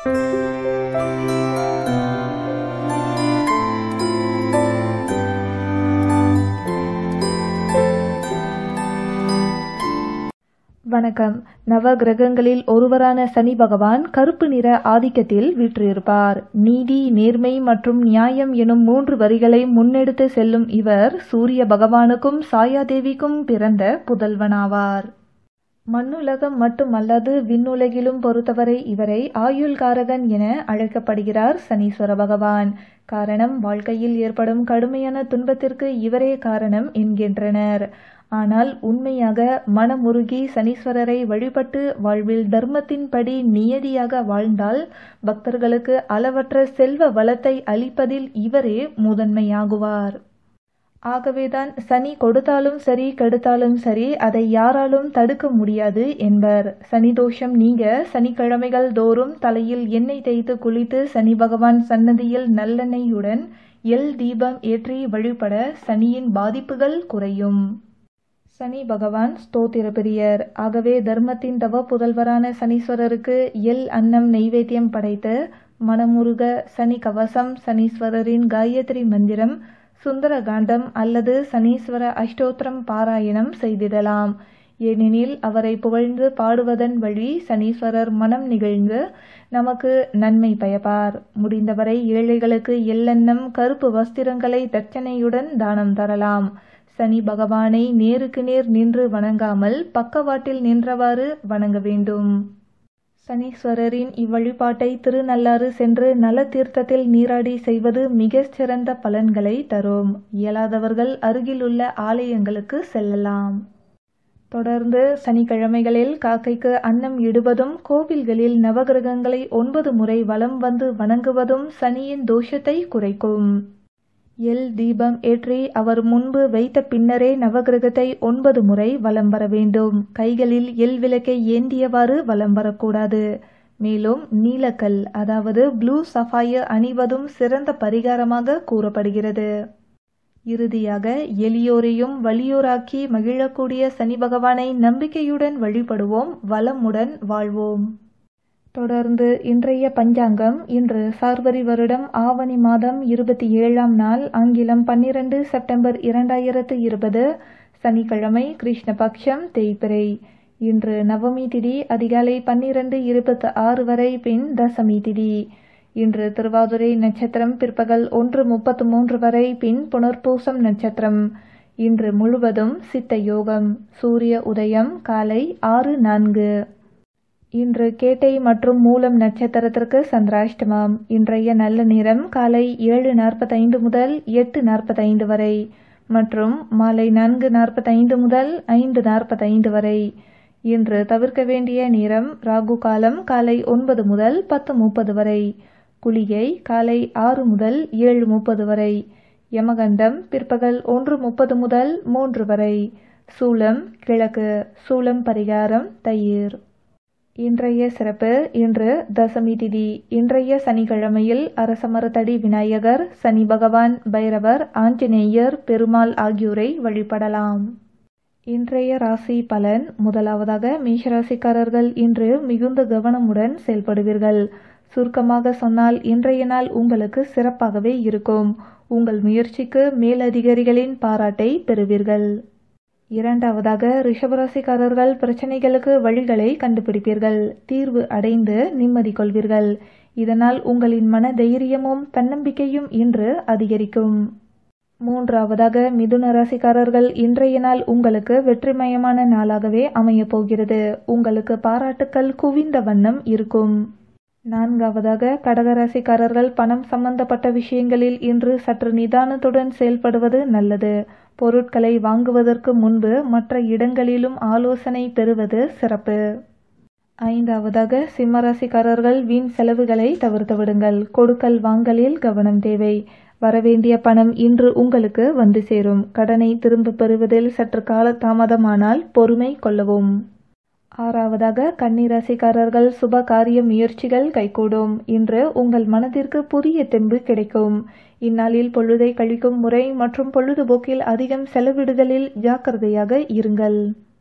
வணக்கம் நவ கிரகங்களில் ஒருவரான சனி பகவான் கருப்பு நிற ஆதிக்கத்தில் வீற்றிருப்பார் நீதி நேர்மை மற்றும் நியாயம் எனும் மூன்று வரிகளை முன்னெடுத்து செல்லும் இவர் சூரிய பகவானுக்கும் சாயாதேவிக்கும் பிறந்த புதல்வனாவார் மண்ணுலகம் மட்டுமல்லது விண்ணுலகிலும் பொறுத்தவரை இவரை ஆயுள்காரகன் என அழைக்கப்படுகிறார் சனீஸ்வர பகவான் காரணம் வாழ்க்கையில் ஏற்படும் கடுமையான துன்பத்திற்கு இவரே காரணம் என்கின்றனர் ஆனால் உண்மையாக மனமுருகி சனீஸ்வரரை வழிபட்டு வாழ்வில் தர்மத்தின்படி நியதியாக வாழ்ந்தால் பக்தர்களுக்கு அளவற்ற செல்வ வளத்தை அளிப்பதில் இவரே முதன்மையாகுவார் ஆகவேதான் சனி கொடுத்தாலும் சரி கெடுத்தாலும் சரி அதை யாராலும் தடுக்க முடியாது என்பர் சனி தோஷம் நீங்க சனிக்கிழமைகள் தோறும் தலையில் எண்ணெய் தேய்த்து குளித்து சனி பகவான் சன்னதியில் நல்லெண்ணெயுடன் எல் தீபம் ஏற்றி வழிபட சனியின் பாதிப்புகள் குறையும் சனி பகவான் ஸ்தோத்திர பிரியர் ஆகவே தர்மத்தின் தவ புதல்வரான சனீஸ்வரருக்கு எல் அன்னம் நெய்வேத்தியம் படைத்து மனமுருக சனி கவசம் சனீஸ்வரரின் காயத்ரி மந்திரம் சுந்தரகாண்டம் அல்லது சனீஸ்வர அஷ்டோத்திரம் பாராயணம் செய்திடலாம் ஏனெனில் அவரை புகழ்ந்து பாடுவதன் வழி சனீஸ்வரர் மனம் நிகழ்ந்து நமக்கு நன்மை பயப்பார் முடிந்தவரை ஏழைகளுக்கு எள்ளெண்ணம் கருப்பு வஸ்திரங்களை தட்சணையுடன் தானம் தரலாம் சனி பகவானை நேருக்கு நேர் நின்று வணங்காமல் பக்கவாட்டில் நின்றவாறு வணங்க வேண்டும் சனீஸ்வரரின் இவ்வழிபாட்டை திருநள்ளாறு சென்று நல தீர்த்தத்தில் நீராடி செய்வது மிகச் சிறந்த பலன்களை தரும் இயலாதவர்கள் அருகிலுள்ள ஆலயங்களுக்கு செல்லலாம் தொடர்ந்து சனிக்கிழமைகளில் காக்கைக்கு அன்னம் இடுவதும் கோவில்களில் நவகிரகங்களை ஒன்பது முறை வலம் வந்து வணங்குவதும் சனியின் தோஷத்தை குறைக்கும் எல் தீபம் ஏற்றி அவர் முன்பு வைத்த பின்னரே நவகிரகத்தை ஒன்பது முறை வலம் வர வேண்டும் கைகளில் எல் விளக்கை ஏந்தியவாறு வலம் வரக்கூடாது மேலும் நீலக்கல் அதாவது ப்ளூ சஃபாய அணிவதும் சிறந்த பரிகாரமாக கூறப்படுகிறது இறுதியாக எளியோரையும் வலியோராக்கி மகிழக்கூடிய சனி பகவானை நம்பிக்கையுடன் வழிபடுவோம் வளமுடன் வாழ்வோம் தொடர்ந்து இன்றைய பஞ்சாங்கம் இன்று சார்வரி வருடம் ஆவணி மாதம் இருபத்தி ஏழாம் நாள் ஆங்கிலம் பன்னிரண்டு செப்டம்பர் இரண்டாயிரத்து இருபது சனிக்கிழமை கிருஷ்ணபக்ஷம் தேய்பிரை இன்று நவமி திதி அதிகாலை பன்னிரண்டு இருபத்தி ஆறு வரை பின் தசமி திதி இன்று திருவாதுரை நட்சத்திரம் பிற்பகல் ஒன்று முப்பத்து மூன்று வரை பின் புனர்பூசம் நட்சத்திரம் இன்று முழுவதும் சித்த யோகம் சூரிய உதயம் காலை ஆறு நான்கு இன்று கேட்டை மற்றும் மூலம் நட்சத்திரத்திற்கு சந்திராஷ்டமம் இன்றைய நல்ல நேரம் காலை ஏழு நாற்பத்தைந்து முதல் எட்டு நாற்பத்தைந்து வரை மற்றும் மாலை நான்கு நாற்பத்தைந்து முதல் ஐந்து நாற்பத்தைந்து வரை இன்று தவிர்க்க வேண்டிய நேரம் ராகு காலம் காலை ஒன்பது முதல் பத்து முப்பது வரை குளிகை காலை ஆறு முதல் ஏழு முப்பது வரை யமகண்டம் பிற்பகல் ஒன்று முப்பது முதல் மூன்று வரை சூலம் கிழக்கு சூலம் பரிகாரம் தயிர் இன்றைய சிறப்பு இன்று தசமி திதி இன்றைய சனிக்கிழமையில் அரசமரத்தடி விநாயகர் சனி பகவான் பைரவர் ஆஞ்சநேயர் பெருமாள் ஆகியோரை வழிபடலாம் இன்றைய ராசி பலன் முதலாவதாக மேஷராசிக்காரர்கள் இன்று மிகுந்த கவனமுடன் செயல்படுவீர்கள் சுருக்கமாக சொன்னால் இன்றைய நாள் உங்களுக்கு சிறப்பாகவே இருக்கும் உங்கள் முயற்சிக்கு மேலதிகாரிகளின் பாராட்டை பெறுவீர்கள் இரண்டாவதாக ரிஷபராசிக்காரர்கள் பிரச்சனைகளுக்கு வழிகளை கண்டுபிடிப்பீர்கள் தீர்வு அடைந்து நிம்மதி கொள்வீர்கள் இதனால் உங்களின் மன தைரியமும் தன்னம்பிக்கையும் இன்று அதிகரிக்கும் மூன்றாவதாக மிதுன ராசிக்காரர்கள் இன்றைய நாள் உங்களுக்கு வெற்றிமயமான நாளாகவே அமையப் போகிறது உங்களுக்கு பாராட்டுக்கள் குவிந்த வண்ணம் இருக்கும் நான்காவதாக கடகராசிக்காரர்கள் பணம் சம்பந்தப்பட்ட விஷயங்களில் இன்று சற்று நிதானத்துடன் செயல்படுவது நல்லது பொருட்களை வாங்குவதற்கு முன்பு மற்ற இடங்களிலும் ஆலோசனை பெறுவது சிறப்பு ஐந்தாவதாக சிம்மராசிக்காரர்கள் வீண் செலவுகளை தவிர்த்து விடுங்கள் கொடுக்கல் வாங்கலில் கவனம் தேவை வரவேண்டிய பணம் இன்று உங்களுக்கு வந்து சேரும் கடனை திரும்ப பெறுவதில் சற்று கால தாமதமானால் பொறுமை கொள்ளவும் ஆறாவதாக கன்னிராசிக்காரர்கள் சுப காரிய முயற்சிகள் கைகூடும் இன்று உங்கள் மனதிற்கு புதிய தெம்பு கிடைக்கும் இந்நாளில் பொழுதை கழிக்கும் முறை மற்றும் பொழுதுபோக்கில் அதிகம் செலவிடுதலில் ஜாக்கிரதையாக இருங்கள்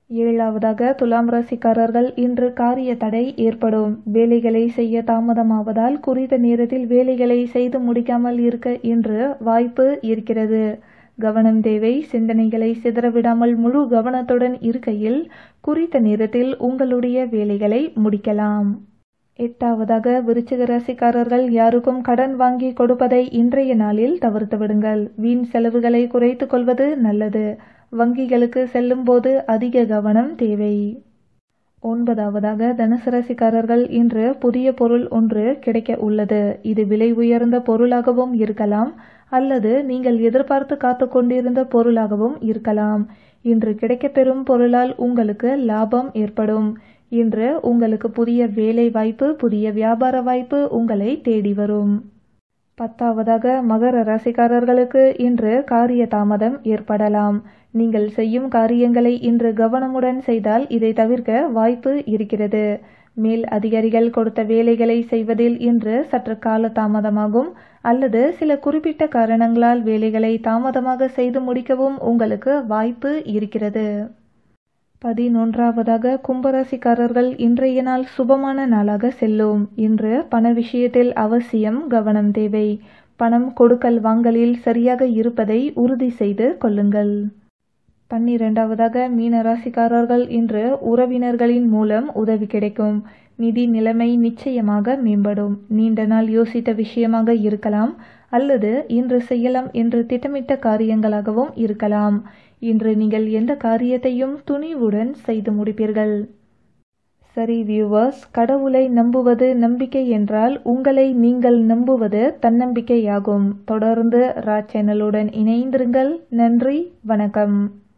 ஏழாவதாக துலாம் ராசிக்காரர்கள் இன்று காரிய தடை ஏற்படும் வேலைகளை செய்ய தாமதமாவதால் குறித்த நேரத்தில் வேலைகளை செய்து முடிக்காமல் இருக்க இன்று வாய்ப்பு இருக்கிறது கவனம் தேவை சிந்தனைகளை சிதறவிடாமல் முழு கவனத்துடன் இருக்கையில் குறித்த நேரத்தில் உங்களுடைய வேலைகளை முடிக்கலாம் எட்டாவதாக விருச்சிக ராசிக்காரர்கள் யாருக்கும் கடன் வாங்கி கொடுப்பதை இன்றைய நாளில் தவிர்த்து விடுங்கள் வீண் செலவுகளை குறைத்து கொள்வது நல்லது வங்கிகளுக்கு செல்லும் போது அதிக கவனம் தேவை ஒன்பதாவதாக தனுசு ராசிக்காரர்கள் இன்று புதிய பொருள் ஒன்று கிடைக்க உள்ளது இது விலை உயர்ந்த பொருளாகவும் இருக்கலாம் அல்லது நீங்கள் எதிர்பார்த்து காத்து கொண்டிருந்த பொருளாகவும் இருக்கலாம் இன்று கிடைக்கப்பெறும் பொருளால் உங்களுக்கு லாபம் ஏற்படும் இன்று உங்களுக்கு புதிய வேலை வாய்ப்பு புதிய வியாபார வாய்ப்பு உங்களை தேடி வரும் பத்தாவதாக மகர ராசிக்காரர்களுக்கு இன்று காரிய தாமதம் ஏற்படலாம் நீங்கள் செய்யும் காரியங்களை இன்று கவனமுடன் செய்தால் இதை தவிர்க்க வாய்ப்பு இருக்கிறது மேல் அதிகாரிகள் கொடுத்த வேலைகளை செய்வதில் இன்று சற்று கால தாமதமாகும் அல்லது சில குறிப்பிட்ட காரணங்களால் வேலைகளை தாமதமாக செய்து முடிக்கவும் உங்களுக்கு வாய்ப்பு இருக்கிறது பதினொன்றாவதாக கும்பராசிக்காரர்கள் இன்றைய நாள் சுபமான நாளாக செல்லும் இன்று பண விஷயத்தில் அவசியம் கவனம் தேவை பணம் கொடுக்கல் வாங்கலில் சரியாக இருப்பதை உறுதி செய்து கொள்ளுங்கள் பன்னிரெண்டாவதாக மீன ராசிக்காரர்கள் இன்று உறவினர்களின் மூலம் உதவி கிடைக்கும் நிதி நிலைமை நிச்சயமாக மேம்படும் நீண்ட நாள் யோசித்த விஷயமாக இருக்கலாம் அல்லது இன்று செய்யலாம் என்று திட்டமிட்ட காரியங்களாகவும் இருக்கலாம் இன்று நீங்கள் எந்த காரியத்தையும் துணிவுடன் செய்து முடிப்பீர்கள் சரி வியூவர்ஸ் கடவுளை நம்புவது நம்பிக்கை என்றால் உங்களை நீங்கள் நம்புவது தன்னம்பிக்கையாகும் தொடர்ந்து ரா சேனலுடன் இணைந்திருங்கள் நன்றி வணக்கம்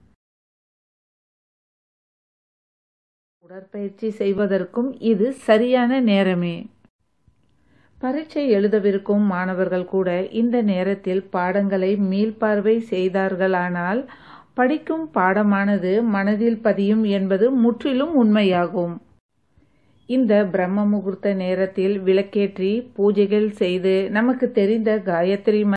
உடற்பயிற்சி செய்வதற்கும் இது சரியான நேரமே பரீட்சை எழுதவிருக்கும் மாணவர்கள் கூட இந்த நேரத்தில் பாடங்களை மீள்பார்வை செய்தார்களானால் படிக்கும் பாடமானது மனதில் பதியும் என்பது முற்றிலும் உண்மையாகும் இந்த பிரம்ம முகூர்த்த நேரத்தில் விளக்கேற்றி பூஜைகள் செய்து நமக்கு தெரிந்த காயத்ரி